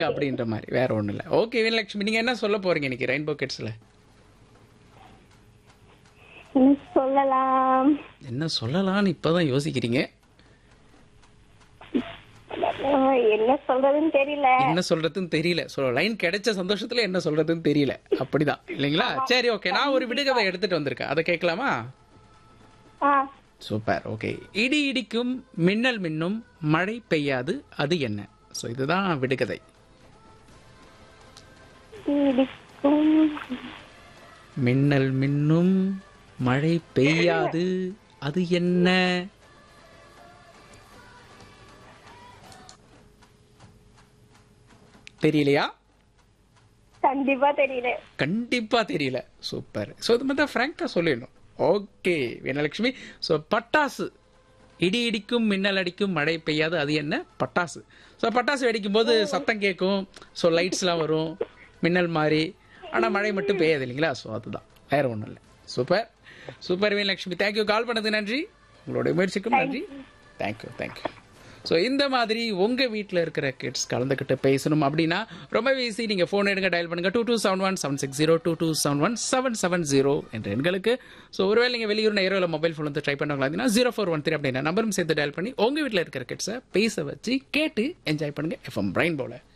அப்படின்ற மாதிரி வேற ஒண்ணும் இல்ல ஓகே வீரலட்சுமி நீங்க என்ன சொல்ல போறீங்க இன்னைக்கு ரெயின்போ கிட்ஸ்ல என்ன சொல்லலாம் என்ன சொல்லலாம்னு இப்பதான் யோசிக்கிறீங்க ஆஹ், என்ன சொல்றதுன்னு தெரியல என்ன சொல்றதுன்னு தெரியல ஸோ லைன் கிடைச்ச சந்தோஷத்துல என்ன சொல்றதுன்னு தெரியல அப்படிதான் இல்லைங்களா சரி ஓகே நான் ஒரு விடுகதை எடுத்துட்டு வந்திருக்கேன் அதை கேட்கலாமா ஆ சூப்பர் ஓகே இடி இடிக்கும் மின்னல் மின்னும் மழை பெய்யாது அது என்ன ஸோ இதுதான் விடுகதை இடிக்கும் மின்னல் மின்னும் மழை பெய்யாது அது என்ன தெரியலையா கண்டிப்பா தெரியல கண்டிப்பா தெரியல சூப்பர் ஸோ இது மாதிரி தான் ஃப்ராங்காக சொல்லிடணும் ஓகே வீணலட்சுமி ஸோ பட்டாசு இடி இடிக்கும் மின்னல் அடிக்கும் மழை பெய்யாது அது என்ன பட்டாசு ஸோ பட்டாசு வெடிக்கும் போது சத்தம் கேட்கும் ஸோ லைட்ஸ்லாம் வரும் மின்னல் மாதிரி ஆனால் மழை மட்டும் பெய்யாது இல்லைங்களா ஸோ அதுதான் வேற ஒன்றும் இல்லை super super Veenalakshmi thank you call பண்ணது நன்றி உங்களுடைய முயற்சிக்கும் நன்றி தேங்க்யூ தேங்க்யூ ஸோ இந்த மாதிரி உங்கள் வீட்டில் இருக்கிற கிட்ஸ் கலந்துக்கிட்டு பேசணும் அப்படின்னா ரொம்ப ஈஸி நீங்கள் ஃபோன் எடுங்க டயல் பண்ணுங்கள் two two seven one seven six zero two two seven one seven seven zero என்ற எண்களுக்கு ஸோ ஒருவேளை நீங்கள் வெளியூர் நேரில் மொபைல் ஃபோன் வந்து ட்ரை பண்ணுவாங்களா அப்படின்னா ஜீரோ ஃபோர் ஒன் த்ரீ அப்படின்னா நம்பரும் சேர்த்து டயல் பண்ணி உங்கள் வீட்டில் இருக்கிற கிட்ஸை பேச வச்சு கேட்டு என்ஜாய் பண்ணுங்கள் எஃப்எம் பிரைன் போல